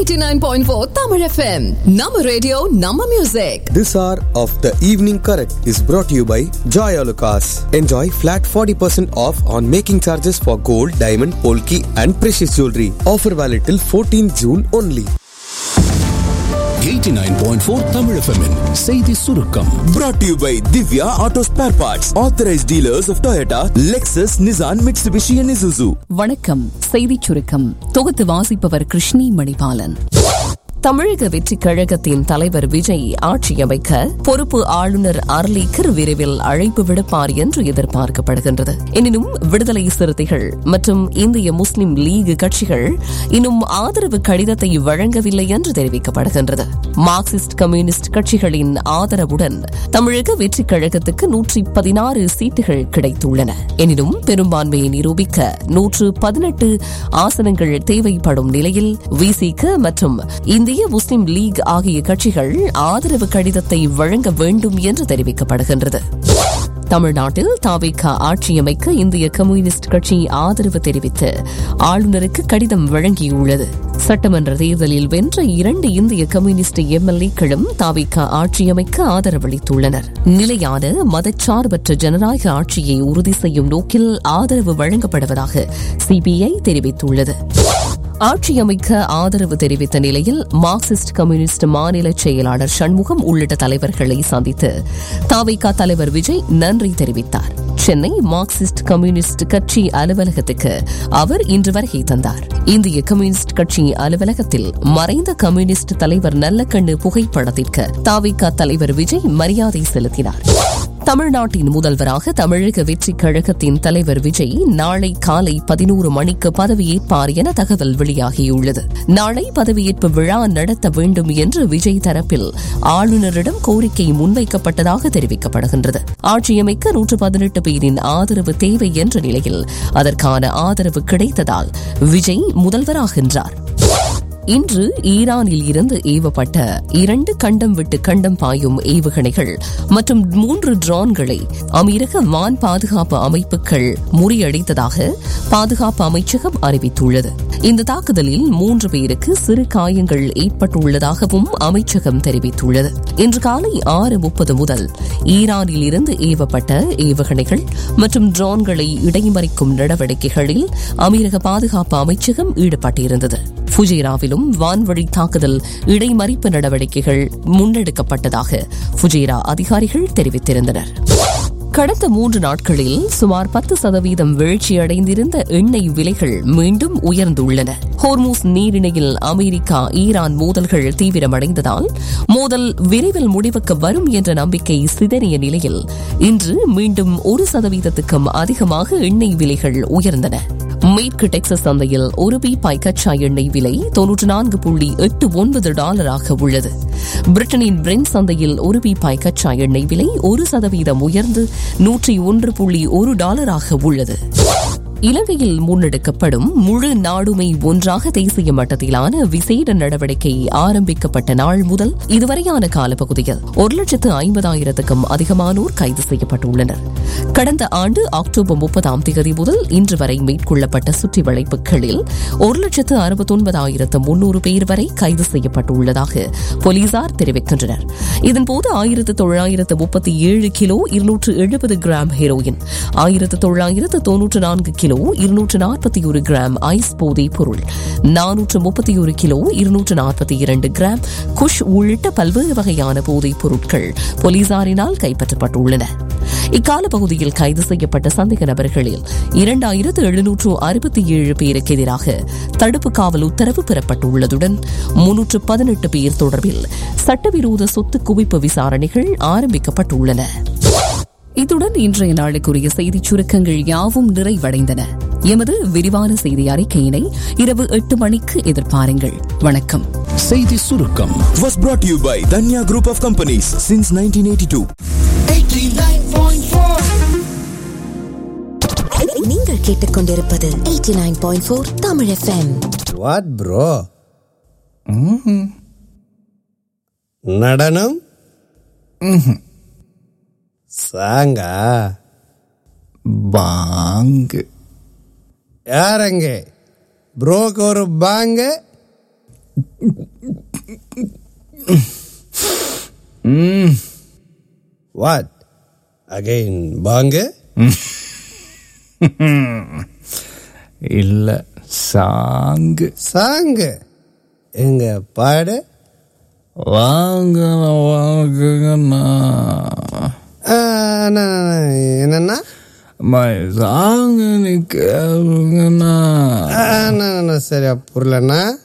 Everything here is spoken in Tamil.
89.4 Tamil FM. Nama radio, Nama music. This hour of the evening correct is brought to you by Joy Alucas. Enjoy flat 40% off on making charges for gold, diamond, polki and precious jewelry. Offer valid till 14 June only. 89.4 Tamil FM -இன் செய்தி சுருக்கம் brought to you by Divya Auto Spare Parts, authorized dealers of Toyota, Lexus, Nissan, Mitsubishi, and Isuzu. வணக்கம் செய்திச் சுருக்கம் தொகுத்து வாசிப்பவர் கிருஷ்ணி மணிபாலன் தமிழக வெற்றிக் கழகத்தின் தலைவர் விஜய் ஆட்சி அமைக்க பொறுப்பு ஆளுநர் அர்லீக்கர் விரைவில் அழைப்பு விடுப்பார் என்று எதிர்பார்க்கப்படுகின்றது எனினும் விடுதலை சிறுத்தைகள் மற்றும் இந்திய முஸ்லிம் லீக் கட்சிகள் இன்னும் ஆதரவு கடிதத்தை வழங்கவில்லை என்று தெரிவிக்கப்படுகின்றது மார்க்சிஸ்ட் கம்யூனிஸ்ட் கட்சிகளின் ஆதரவுடன் தமிழக வெற்றிக் கழகத்துக்கு நூற்றி பதினாறு சீட்டுகள் கிடைத்துள்ளன எனினும் பெரும்பான்மையை நிரூபிக்க நூற்று பதினெட்டு ஆசனங்கள் தேவைப்படும் நிலையில் விசிக மற்றும் இந்திய முஸ்லிம் லீக் ஆகிய கட்சிகள் ஆதரவு கடிதத்தை வழங்க வேண்டும் என்று தெரிவிக்கப்படுகின்றது தமிழ்நாட்டில் தாவேகா ஆட்சியமைக்க இந்திய கம்யூனிஸ்ட் கட்சி ஆதரவு தெரிவித்து ஆளுநருக்கு கடிதம் வழங்கியுள்ளது சட்டமன்ற தேர்தலில் வென்ற இரண்டு இந்திய கம்யூனிஸ்ட் எம்எல்ஏக்களும் தாவேகா ஆட்சியமைக்க ஆதரவளித்துள்ளனர் நிலையான மதச்சார்பற்ற ஜனநாயக ஆட்சியை உறுதி செய்யும் நோக்கில் ஆதரவு வழங்கப்படுவதாக சிபிஐ தெரிவித்துள்ளது ஆட்சி அமைக்க ஆதரவு தெரிவித்த நிலையில் மார்க்சிஸ்ட் கம்யூனிஸ்ட் மாநில செயலாளர் சண்முகம் உள்ளிட்ட தலைவர்களை சந்தித்து தாவைக்கா தலைவர் விஜய் நன்றி தெரிவித்தார் சென்னை மார்க்சிஸ்ட் கம்யூனிஸ்ட் கட்சி அலுவலகத்துக்கு அவர் இன்று வருகை தந்தார் இந்திய கம்யூனிஸ்ட் கட்சி அலுவலகத்தில் மறைந்த கம்யூனிஸ்ட் தலைவர் நல்லக்கண்ணு புகைப்படத்திற்கு தாவைக்கா தலைவர் விஜய் மரியாதை செலுத்தினார் தமிழ்நாட்டின் முதல்வராக தமிழக வெற்றிக் கழகத்தின் தலைவர் விஜய் நாளை காலை பதினோரு மணிக்கு பதவியேற்பார் என தகவல் வெளியாகியுள்ளது நாளை பதவியேற்பு விழா நடத்த வேண்டும் என்று விஜய் தரப்பில் ஆளுநரிடம் கோரிக்கை முன்வைக்கப்பட்டதாக தெரிவிக்கப்படுகின்றது ஆட்சியமைக்க நூற்று பதினெட்டு பேரின் ஆதரவு தேவை என்ற நிலையில் அதற்கான ஆதரவு கிடைத்ததால் விஜய் முதல்வராகின்றார் இன்று ஈரானில் இருந்து ஏவப்பட்ட இரண்டு கண்டம் விட்டு கண்டம் பாயும் ஏவுகணைகள் மற்றும் மூன்று ட்ரோன்களை அமீரக வான் பாதுகாப்பு அமைப்புகள் முறியடித்ததாக பாதுகாப்பு அமைச்சகம் அறிவித்துள்ளது இந்த தாக்குதலில் மூன்று பேருக்கு சிறு காயங்கள் ஏற்பட்டுள்ளதாகவும் அமைச்சகம் தெரிவித்துள்ளது இன்று காலை ஆறு முப்பது முதல் ஈரானில் இருந்து ஏவப்பட்ட ஏவுகணைகள் மற்றும் ட்ரோன்களை இடைமறிக்கும் நடவடிக்கைகளில் அமீரக பாதுகாப்பு அமைச்சகம் ஈடுபட்டிருந்தது ஃபுஜேராவிலும் வான்வழி தாக்குதல் இடைமறிப்பு நடவடிக்கைகள் முன்னெடுக்கப்பட்டதாக ஃபுஜேரா அதிகாரிகள் தெரிவித்திருந்தனர் கடந்த மூன்று நாட்களில் சுமார் பத்து சதவீதம் வீழ்ச்சியடைந்திருந்த எண்ணெய் விலைகள் மீண்டும் உயர்ந்துள்ளன ஹோர்மூஸ் நீரிணையில் அமெரிக்கா ஈரான் மோதல்கள் தீவிரமடைந்ததால் மோதல் விரைவில் முடிவுக்கு வரும் என்ற நம்பிக்கை சிதறிய நிலையில் இன்று மீண்டும் ஒரு சதவீதத்துக்கும் அதிகமாக எண்ணெய் விலைகள் உயர்ந்தன மேற்கு டெக்சஸ் சந்தையில் ஒரு பீப்பாய் கச்சா எண்ணெய் விலை தொன்னூற்று நான்கு புள்ளி எட்டு ஒன்பது டாலராக உள்ளது பிரிட்டனின் பிரெண்ட் சந்தையில் ஒரு பீப்பாய் கச்சா எண்ணெய் விலை ஒரு சதவீதம் உயர்ந்து நூற்றி ஒன்று புள்ளி ஒரு டாலராக உள்ளது இலங்கையில் முன்னெடுக்கப்படும் முழு நாடுமை ஒன்றாக தேசிய மட்டத்திலான விசேட நடவடிக்கை ஆரம்பிக்கப்பட்ட நாள் முதல் இதுவரையான காலப்பகுதியில் ஒரு லட்சத்து ஐம்பதாயிரத்துக்கும் அதிகமானோர் கைது செய்யப்பட்டுள்ளனர் கடந்த ஆண்டு அக்டோபர் முப்பதாம் தேதி முதல் இன்று வரை மேற்கொள்ளப்பட்ட சுற்றி வளைப்புகளில் ஒரு லட்சத்து அறுபத்தொன்பதாயிரத்து முன்னூறு பேர் வரை கைது செய்யப்பட்டுள்ளதாக போலீசார் தெரிவிக்கின்றனர் இதன்போது ஆயிரத்து தொள்ளாயிரத்து முப்பத்தி ஏழு கிலோ இருநூற்று எழுபது கிராம் ஹெரோயின் ஆயிரத்து தொள்ளாயிரத்து தொன்னூற்று நான்கு கிலோ இருநூற்று நாற்பத்தி ஒரு கிராம் ஐஸ் போதைப் பொருள் நானூற்று முப்பத்தி ஒரு கிலோ இருநூற்று நாற்பத்தி இரண்டு கிராம் குஷ் உள்ளிட்ட பல்வேறு வகையான போதைப் பொருட்கள் போலீசாரினால் கைப்பற்றப்பட்டுள்ளன இக்கால பகுதியில் கைது செய்யப்பட்ட சந்தேக நபர்களில் இரண்டாயிரத்து எழுநூற்று அறுபத்தி ஏழு பேருக்கு எதிராக தடுப்பு காவல் உத்தரவு பெறப்பட்டுள்ளதுடன் முன்னூற்று பதினெட்டு பேர் தொடர்பில் சட்டவிரோத சொத்து குவிப்பு விசாரணைகள் ஆரம்பிக்கப்பட்டுள்ளன இத்துடன் இன்றைய நாளுக்குரிய செய்திச் சுருக்கங்கள் யாவும் நிறைவடைந்தன எமது விரிவான செய்தி அறிக்கையினை இரவு எட்டு மணிக்கு எதிர்பாருங்கள் வணக்கம் செய்தி சுருக்கம் Was brought to you by Danya Group of Companies since 1982. நீங்கள் கேட்டுக்கொண்டிருப்பது 89.4 தமிழ் எஃப்எம் வாட் ப்ரோ நடனம் சாங்கா பாங்கு யாரங்க ப்ரோக்கு ஒரு பாங்க வாட் அகைன் பாங்க இல்ல சாங்கு சாங்கு எங்க பாடு வாங்க வாங்குங்கண்ணா ஆ, அண்ணா, என்னண்ணா அம்மா, சாங்கு நீ கேளுங்கண்ணா ஆ, அண்ணா, அண்ணா, சரியா புரியலண்ணா